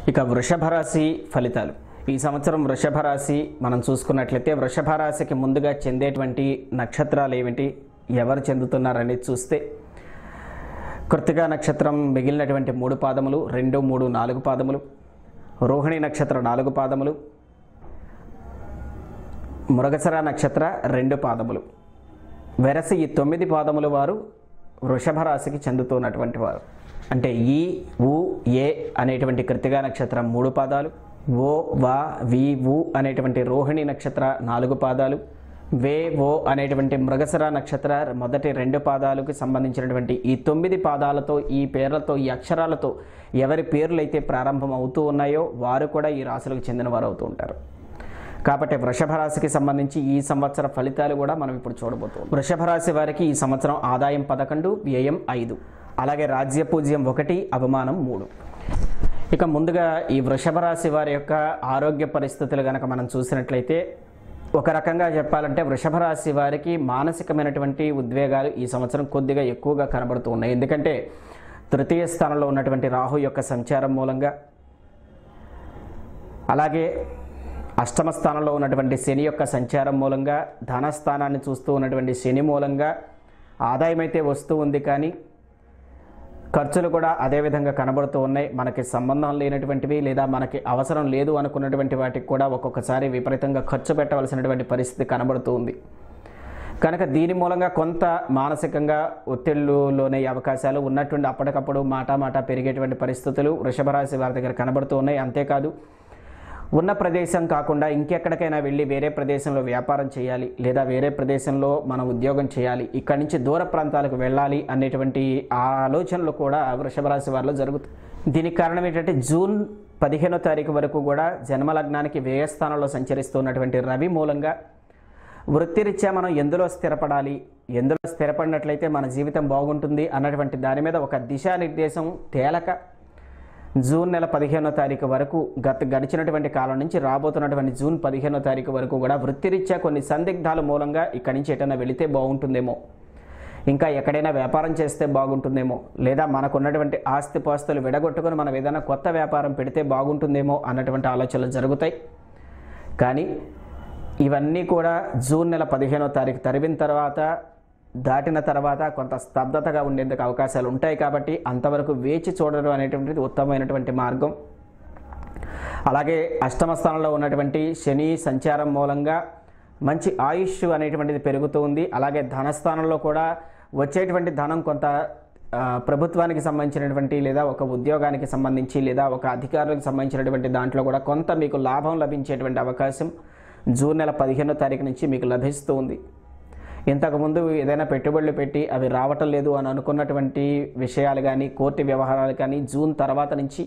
ఇక వృషభ రాశి ఫలితాలు ఈ సంవత్సరం వృషభ రాశి మనం చూసుకున్నట్లయితే వృషభ రాశికి ముందుగా చెందేటువంటి నక్షత్రాలు ఏమిటి ఎవరు చెందుతున్నారనేది చూస్తే కృతికా నక్షత్రం మిగిలినటువంటి మూడు పాదములు రెండు మూడు నాలుగు పాదములు రోహిణి నక్షత్ర నాలుగు పాదములు మృగశర నక్షత్ర రెండు పాదములు వెరసి ఈ తొమ్మిది పాదముల వారు వృషభ రాశికి చెందుతున్నటువంటి వారు అంటే ఈ ఉ ఏ అనేటువంటి కృతిగా నక్షత్రం మూడు పాదాలు ఓ వా వి ఉ అనేటువంటి రోహిణి నక్షత్ర నాలుగు పాదాలు వే ఓ అనేటువంటి మృగశర నక్షత్ర మొదటి రెండు పాదాలకు సంబంధించినటువంటి ఈ తొమ్మిది పాదాలతో ఈ పేర్లతో ఈ అక్షరాలతో ఎవరి పేర్లు అయితే ప్రారంభం అవుతూ ఉన్నాయో వారు కూడా ఈ రాశులకు చెందిన వారు అవుతూ ఉంటారు కాబట్టి వృషభ రాశికి సంబంధించి ఈ సంవత్సర ఫలితాలు కూడా మనం ఇప్పుడు చూడబోతున్నాం వృషభ రాశి వారికి ఈ సంవత్సరం ఆదాయం పదకొండు వ్యయం ఐదు అలాగే రాజ్య పూజ్యం ఒకటి అవమానం మూడు ఇక ముందుగా ఈ వృషభ రాశి వారి యొక్క ఆరోగ్య పరిస్థితులు కనుక మనం చూసినట్లయితే ఒక రకంగా చెప్పాలంటే వృషభ రాశి వారికి మానసికమైనటువంటి ఉద్వేగాలు ఈ సంవత్సరం కొద్దిగా ఎక్కువగా కనబడుతూ ఉన్నాయి ఎందుకంటే తృతీయ స్థానంలో ఉన్నటువంటి రాహు యొక్క సంచారం మూలంగా అలాగే అష్టమ స్థానంలో ఉన్నటువంటి శని యొక్క సంచారం మూలంగా ధనస్థానాన్ని చూస్తూ ఉన్నటువంటి శని మూలంగా ఆదాయం అయితే వస్తూ ఉంది కానీ ఖర్చులు కూడా అదే విధంగా కనబడుతూ ఉన్నాయి మనకి సంబంధం లేనటువంటివి లేదా మనకి అవసరం లేదు అనుకున్నటువంటి వాటికి కూడా ఒక్కొక్కసారి విపరీతంగా ఖర్చు పెట్టవలసినటువంటి పరిస్థితి కనబడుతూ ఉంది కనుక దీని మూలంగా కొంత మానసికంగా ఒత్తిళ్లులోనే అవకాశాలు ఉన్నటువంటి అప్పటికప్పుడు మాట మాట పెరిగేటువంటి పరిస్థితులు వృషభ రాశి వారి దగ్గర కనబడుతూ ఉన్నాయి అంతేకాదు ఉన్న ప్రదేశం కాకుండా ఇంకెక్కడికైనా వెళ్ళి వేరే ప్రదేశంలో వ్యాపారం చేయాలి లేదా వేరే ప్రదేశంలో మనం ఉద్యోగం చేయాలి ఇక్కడి నుంచి దూర ప్రాంతాలకు వెళ్ళాలి అనేటువంటి ఆ ఆలోచనలు కూడా వృషభ రాశి వారిలో జరుగుతాయి దీనికి కారణం ఏంటంటే జూన్ పదిహేనో తారీఖు వరకు కూడా జన్మలగ్నానికి వ్యయస్థానంలో సంచరిస్తున్నటువంటి రవి మూలంగా వృత్తిరీత్యా మనం ఎందులో స్థిరపడాలి ఎందులో స్థిరపడినట్లయితే మన జీవితం బాగుంటుంది అన్నటువంటి దాని మీద ఒక దిశానిర్దేశం తేలక జూన్ నెల పదిహేనో తారీఖు వరకు గత గడిచినటువంటి కాలం నుంచి రాబోతున్నటువంటి జూన్ పదిహేనో తారీఖు వరకు కూడా వృత్తిరీత్యా కొన్ని సందిగ్ధాల మూలంగా ఇక్కడి నుంచి ఎటైనా వెళితే బాగుంటుందేమో ఇంకా ఎక్కడైనా వ్యాపారం చేస్తే బాగుంటుందేమో లేదా మనకున్నటువంటి ఆస్తి పాస్తులు విడగొట్టుకొని మనం ఏదైనా కొత్త వ్యాపారం పెడితే బాగుంటుందేమో అన్నటువంటి ఆలోచనలు జరుగుతాయి కానీ ఇవన్నీ కూడా జూన్ నెల పదిహేనో తారీఖు తరివిన తర్వాత దాటిన తర్వాత కొంత స్తబ్దతగా ఉండేందుకు అవకాశాలు ఉంటాయి కాబట్టి అంతవరకు వేచి చూడడం అనేటువంటిది ఉత్తమమైనటువంటి మార్గం అలాగే అష్టమ స్థానంలో ఉన్నటువంటి శని సంచారం మూలంగా మంచి ఆయుష్ అనేటువంటిది పెరుగుతూ ఉంది అలాగే ధనస్థానంలో కూడా వచ్చేటువంటి ధనం కొంత ఆ, ప్రభుత్వానికి సంబంధించినటువంటి లేదా ఒక ఉద్యోగానికి సంబంధించి లేదా ఒక అధికారులకు సంబంధించినటువంటి దాంట్లో కూడా కొంత మీకు లాభం లభించేటువంటి అవకాశం జూన్ నెల పదిహేనో తారీఖు నుంచి మీకు లభిస్తూ ఉంది ఇంతకుముందు ఏదైనా పెట్టుబడులు పెట్టి అవి రావటం లేదు అని అనుకున్నటువంటి విషయాలు కానీ కోర్టు వ్యవహారాలు కానీ జూన్ తర్వాత నుంచి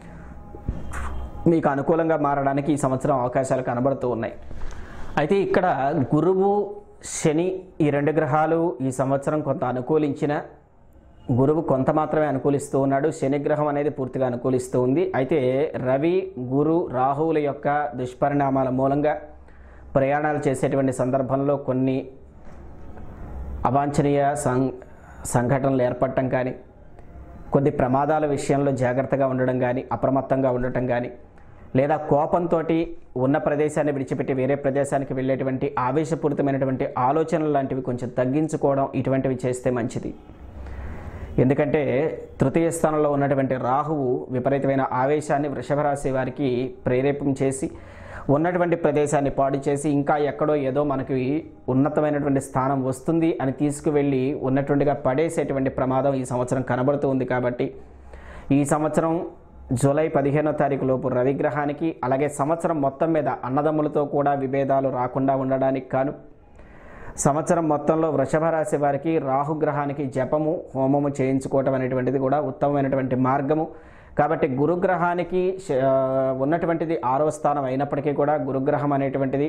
మీకు అనుకూలంగా మారడానికి ఈ సంవత్సరం అవకాశాలు కనబడుతూ ఉన్నాయి అయితే ఇక్కడ గురువు శని ఈ రెండు గ్రహాలు ఈ సంవత్సరం కొంత అనుకూలించిన గురువు కొంత మాత్రమే అనుకూలిస్తూ ఉన్నాడు శని గ్రహం అనేది పూర్తిగా అనుకూలిస్తూ ఉంది అయితే రవి గురు రాహువుల యొక్క దుష్పరిణామాల మూలంగా ప్రయాణాలు చేసేటువంటి సందర్భంలో కొన్ని అవాంఛనీయ సం సంఘటనలు ఏర్పడటం కానీ కొద్ది ప్రమాదాల విషయంలో జాగ్రత్తగా ఉండడం కానీ అప్రమత్తంగా ఉండటం కానీ లేదా కోపంతో ఉన్న ప్రదేశాన్ని విడిచిపెట్టి వేరే ప్రదేశానికి వెళ్ళేటువంటి ఆవేశపూరితమైనటువంటి ఆలోచనలు లాంటివి కొంచెం తగ్గించుకోవడం ఇటువంటివి చేస్తే మంచిది ఎందుకంటే తృతీయ స్థానంలో ఉన్నటువంటి రాహువు విపరీతమైన ఆవేశాన్ని వృషభ రాశి వారికి ప్రేరేపం చేసి ఉన్నటువంటి ప్రదేశాన్ని పాడు చేసి ఇంకా ఎక్కడో ఏదో మనకి ఉన్నతమైనటువంటి స్థానం వస్తుంది అని తీసుకువెళ్ళి ఉన్నటువంటిగా పడేసేటువంటి ప్రమాదం ఈ సంవత్సరం కనబడుతూ ఉంది కాబట్టి ఈ సంవత్సరం జూలై పదిహేనో తారీఖు లోపు రవిగ్రహానికి అలాగే సంవత్సరం మొత్తం మీద అన్నదమ్ములతో కూడా విభేదాలు రాకుండా ఉండడానికి కాను సంవత్సరం మొత్తంలో వృషభ రాశి వారికి రాహుగ్రహానికి జపము హోమము చేయించుకోవటం అనేటువంటిది కూడా ఉత్తమమైనటువంటి మార్గము కాబట్టి గురుగ్రహానికి శ- ఆ, ఉన్నటువంటిది ఆరో స్థానం అయినప్పటికీ కూడా గురుగ్రహం అనేటువంటిది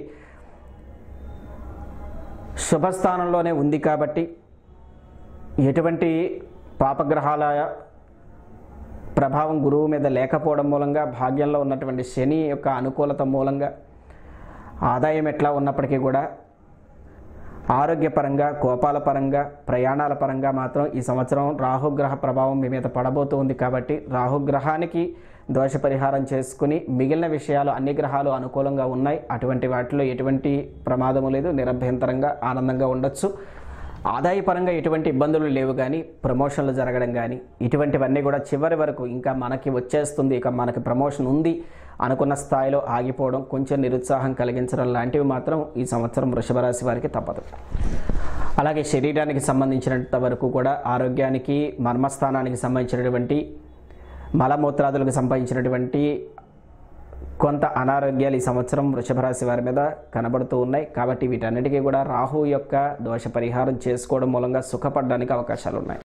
శుభస్థానంలోనే ఉంది కాబట్టి ఎటువంటి పాపగ్రహాల ప్రభావం గురువు మీద లేకపోవడం మూలంగా భాగ్యంలో ఉన్నటువంటి శని యొక్క అనుకూలత మూలంగా ఆదాయం ఎట్లా ఉన్నప్పటికీ కూడా ఆరోగ్యపరంగా కోపాల పరంగా ప్రయాణాల పరంగా మాత్రం ఈ సంవత్సరం రాహుగ్రహ ప్రభావం మీ మీద పడబోతుంది కాబట్టి రాహుగ్రహానికి దోష పరిహారం చేసుకుని మిగిలిన విషయాలు అన్ని గ్రహాలు అనుకూలంగా ఉన్నాయి అటువంటి వాటిలో ఎటువంటి ప్రమాదము లేదు నిరభ్యంతరంగా ఆనందంగా ఉండొచ్చు ఆదాయపరంగా ఎటువంటి ఇబ్బందులు లేవు కానీ ప్రమోషన్లు జరగడం కానీ ఇటువంటివన్నీ కూడా చివరి వరకు ఇంకా మనకి వచ్చేస్తుంది ఇక మనకి ప్రమోషన్ ఉంది అనుకున్న స్థాయిలో ఆగిపోవడం కొంచెం నిరుత్సాహం కలిగించడం లాంటివి మాత్రం ఈ సంవత్సరం వృషభ రాశి వారికి తప్పదు అలాగే శరీరానికి సంబంధించినంత వరకు కూడా ఆరోగ్యానికి మర్మస్థానానికి సంబంధించినటువంటి మలమూత్రాదులకు సంబంధించినటువంటి కొంత అనారోగ్యాలు ఈ సంవత్సరం వృషభ రాశి వారి మీద కనబడుతూ ఉన్నాయి కాబట్టి వీటన్నిటికీ కూడా రాహు యొక్క దోష పరిహారం చేసుకోవడం మూలంగా సుఖపడడానికి అవకాశాలు ఉన్నాయి